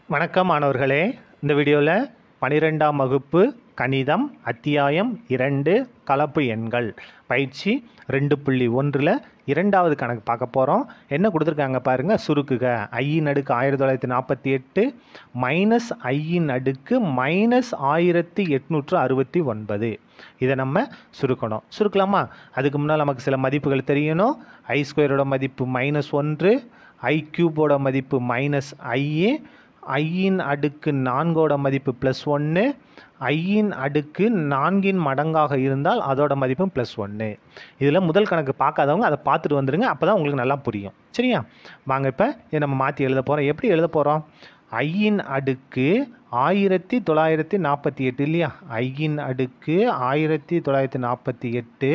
வணக்கம் மாணவர்களே இந்த வீடியோவில் பனிரெண்டாம் வகுப்பு கணிதம் அத்தியாயம் இரண்டு கலப்பு எண்கள் பயிற்சி ரெண்டு புள்ளி ஒன்றில் இரண்டாவது கணக்கு பார்க்க போகிறோம் என்ன கொடுத்துருக்காங்க பாருங்கள் சுருக்குக ஐயின் அடுக்கு ஆயிரத்தி தொள்ளாயிரத்தி நாற்பத்தி எட்டு மைனஸ் ஐயின் அடுக்கு மைனஸ் ஆயிரத்தி எட்நூற்று அறுபத்தி ஒன்பது இதை நம்ம சுருக்கணும் சுருக்கலாமா அதுக்கு முன்னால் நமக்கு சில மதிப்புகள் தெரியணும் ஐ ஸ்கொயரோட மதிப்பு மைனஸ் ஒன்று ஐ க்யூபோட மதிப்பு மைனஸ் ஐஏ ஐயின் அடுக்கு நான்கோட மதிப்பு ப்ளஸ் ஒன்று ஐயின் அடுக்கு நான்கின் மடங்காக இருந்தால் அதோட மதிப்பும் ப்ளஸ் ஒன்று இதில் முதல் கணக்கு பார்க்காதவங்க அதை பார்த்துட்டு வந்துடுங்க அப்போ தான் உங்களுக்கு நல்லா புரியும் சரியா வாங்க இப்போ இதை நம்ம மாற்றி எழுத போகிறோம் எப்படி எழுத போகிறோம் ஐயின் அடுக்கு ஆயிரத்தி தொள்ளாயிரத்தி நாற்பத்தி எட்டு இல்லையா ஐயின் அடுக்கு ஆயிரத்தி தொள்ளாயிரத்தி நாற்பத்தி எட்டு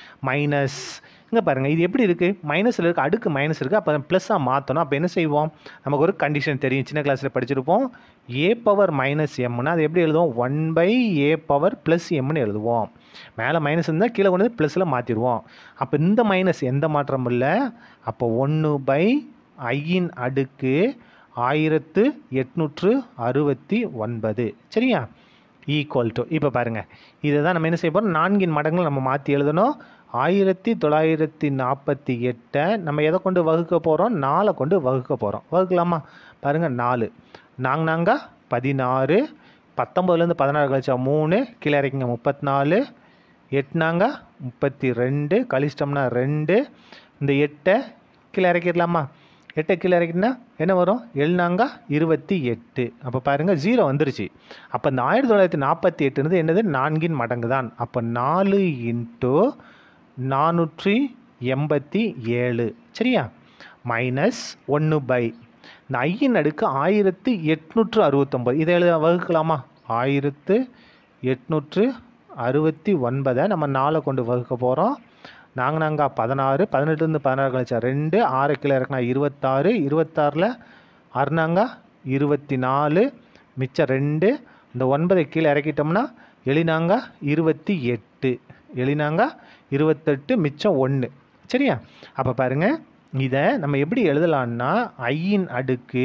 மைனஸ் இங்கே பாருங்கள் இது எப்படி இருக்குது மைனஸில் இருக்க அடுக்கு மைனஸ் இருக்குது அப்போ ப்ளஸ்ஸாக மாற்றணும் அப்போ என்ன செய்வோம் நமக்கு ஒரு கண்டிஷன் தெரியும் சின்ன கிளாஸில் படிச்சிருப்போம் ஏ பவர் மைனஸ் எம்னா அது எப்படி எழுதுவோம் one by A power plus எம்னு எழுதுவோம் மேலே மைனஸ் இருந்தால் கீழே கொண்டு வந்து ப்ளஸில் மாற்றிடுவோம் அப்போ இந்த மைனஸ் எந்த மாற்றமும் இல்லை அப்போ ஒன்று பை ஐயின் அடுக்கு ஆயிரத்து எட்நூற்று அறுபத்தி ஒன்பது சரியா ஈக்குவல் டு இப்போ பாருங்கள் இதை தான் நம்ம என்ன செய்ய போகிறோம் நான்கின் மடங்குகள் நம்ம மாற்றி எழுதணும் ஆயிரத்தி தொள்ளாயிரத்தி நாற்பத்தி எட்டை நம்ம எதை கொண்டு வகுக்க போகிறோம் நாலை கொண்டு வகுக்க போகிறோம் வகுக்கலாமா பாருங்கள் நாலு நாங்க நாங்க பதினாறு பத்தொம்பதுலேருந்து பதினாறு கழிச்சா மூணு கீழே இறக்கிங்க முப்பத்தி நாலு எட்டுனாங்க முப்பத்தி ரெண்டு கழிச்சிட்டோம்னா ரெண்டு இந்த எட்டை கீழே இறக்கிடலாமா எட்டை கீழே இறக்கிட்டா என்ன வரும் எழுநாங்க இருபத்தி எட்டு அப்போ பாருங்கள் ஜீரோ வந்துருச்சு அப்போ இந்த ஆயிரத்தி தொள்ளாயிரத்தி நாற்பத்தி எட்டுனது என்னது நான்கின் மடங்கு தான் அப்போ நாலு இன்ட்டு நானூற்றி எண்பத்தி ஏழு சரியா மைனஸ் ஒன்று பை இந்த ஐயின் அடுக்கு ஆயிரத்து எட்நூற்று அறுபத்தொம்பது இதை எழுத வகுக்கலாமா ஆயிரத்து எட்நூற்று அறுபத்தி ஒன்பதை நம்ம நாலை கொண்டு வகுக்க போகிறோம் நாங்கள் நாங்கள் பதினாறு பதினெட்டுலேருந்து பதினாறு கழிச்சா ரெண்டு ஆறு கிலோ இறக்குனா இருபத்தாறு இருபத்தாறில் அறுநாங்க இருபத்தி நாலு மிச்சம் ரெண்டு இந்த ஒன்பதை கீழே இறக்கிட்டோம்னா எளினாங்க இருபத்தி எட்டு எளினாங்க இருபத்தெட்டு மிச்சம் ஒன்று சரியா அப்போ பாருங்கள் இதை நம்ம எப்படி எழுதலான்னா ஐயின் அடுக்கு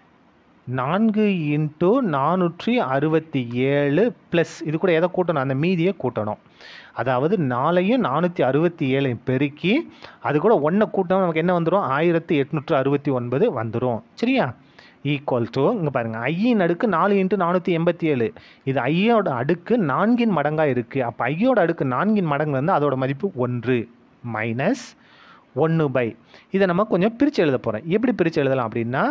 நான்கு இன்ட்டு நானூற்றி அறுபத்தி ஏழு ப்ளஸ் இது கூட எதை கூட்டணும் அந்த மீதியை கூட்டணும் அதாவது நாலையும் நானூற்றி அறுபத்தி ஏழையும் பெருக்கி அது கூட ஒன்றை கூட்டணும் நமக்கு என்ன வந்துடும் ஆயிரத்தி எட்நூற்று அறுபத்தி ஒன்பது வந்துடும் சரியா ஈக்குவல் டு இங்கே பாருங்கள் ஐயின் அடுக்கு நாலு இன்ட்டு நானூற்றி எண்பத்தி ஏழு இது ஐயோட அடுக்கு நான்கின் மடங்காக இருக்குது அப்போ ஐயோட அடுக்கு நான்கின் மடங்கு வந்து அதோட மதிப்பு ஒன்று மைனஸ் ஒன்று பை இதை நம்ம கொஞ்சம் பிரித்து எழுத போகிறோம் எப்படி பிரித்து எழுதலாம் அப்படின்னா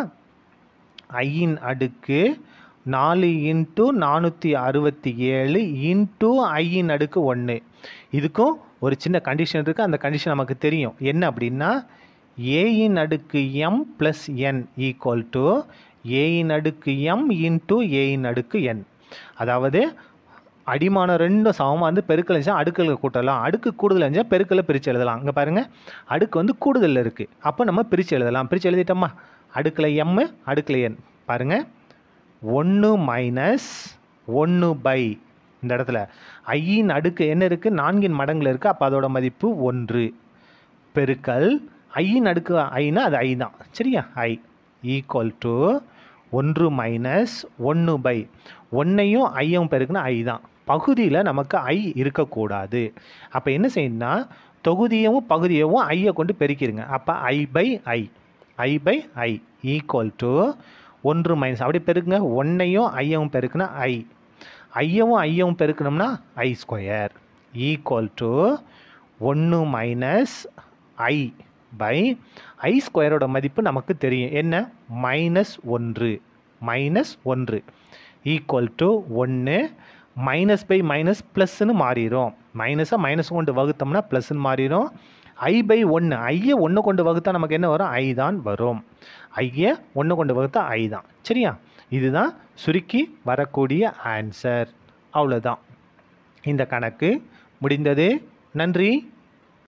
ஐயின் அடுக்கு நாலு இன்ட்டு நானூற்றி அறுபத்தி ஏழு இன்ட்டு ஐயின் அடுக்கு ஒன்று இதுக்கும் ஒரு சின்ன கண்டிஷன் இருக்குது அந்த கண்டிஷன் நமக்கு தெரியும் என்ன அப்படின்னா ஏயின் அடுக்கு M plus N equal to ஏயின் அடுக்கு எம் இன்ட்டு ஏயின் அடுக்கு என் அதாவது அடிமானம் ரெண்டும் சமமாக வந்து பெருக்கல் இருந்துச்சா அடுக்கலை கூட்டலாம் அடுக்கு கூடுதல் இருந்துச்சா பெருக்கலை பிரித்து எழுதலாம் இங்கே பாருங்கள் அடுக்கு வந்து கூடுதலில் இருக்குது அப்போ நம்ம பிரித்து எழுதலாம் பிரித்து எழுதிட்டோமா அடுக்கில் எம்மு அடுக்கில் என் பாருங்கள் ஒன்று மைனஸ் ஒன்று பை இந்த இடத்துல ஐயின் அடுக்கு என்ன இருக்குது நான்கின் மடங்கில் இருக்குது அப்போ அதோட மதிப்பு ஒன்று பெருக்கல் ஐயின் அடுக்கு ஐனா அது ஐ தான் சரியா ஐ ஈக்குவல் டு ஒன்று மைனஸ் ஒன்று பை ஒன்றையும் ஐயும் பெருக்குன்னா ஐ தான் பகுதியில் நமக்கு ஐ இருக்கக்கூடாது அப்போ என்ன செய்யணும்னா தொகுதியவும் பகுதியவும் ஐயை கொண்டு பெருக்கிடுங்க அப்போ i by i i by i equal to ஒன்று மைனஸ் அப்படி பெருக்குங்க ஒன்றையும் ஐயவும் பெருக்குனா ஐ ஐயவும் ஐயவும் பெருக்கணும்னா ஐ ஸ்கொயர் ஈக்குவல் டு ஒன்று மைனஸ் ஐ பை ஐ ஸ்கொயரோட மதிப்பு நமக்கு தெரியும் என்ன மைனஸ் ஒன்று மைனஸ் ஒன்று ஈக்குவல் டு ஒன்று மைனஸ் பை மைனஸ் ப்ளஸ்ன்னு மாறிடும் மைனஸை மைனஸ் கொண்டு வகுத்தோம்னா ப்ளஸ்ன்னு மாறிடும் ஐ பை ஒன்று ஐயை ஒன்று கொண்டு வகுத்தா நமக்கு என்ன வரும் ஐ தான் வரும் ஐயை ஒன்று கொண்டு வகுத்தா ஐ தான் சரியா இதுதான் சுருக்கி வரக்கூடிய ஆன்சர் அவ்வளோதான் இந்த கணக்கு முடிந்தது நன்றி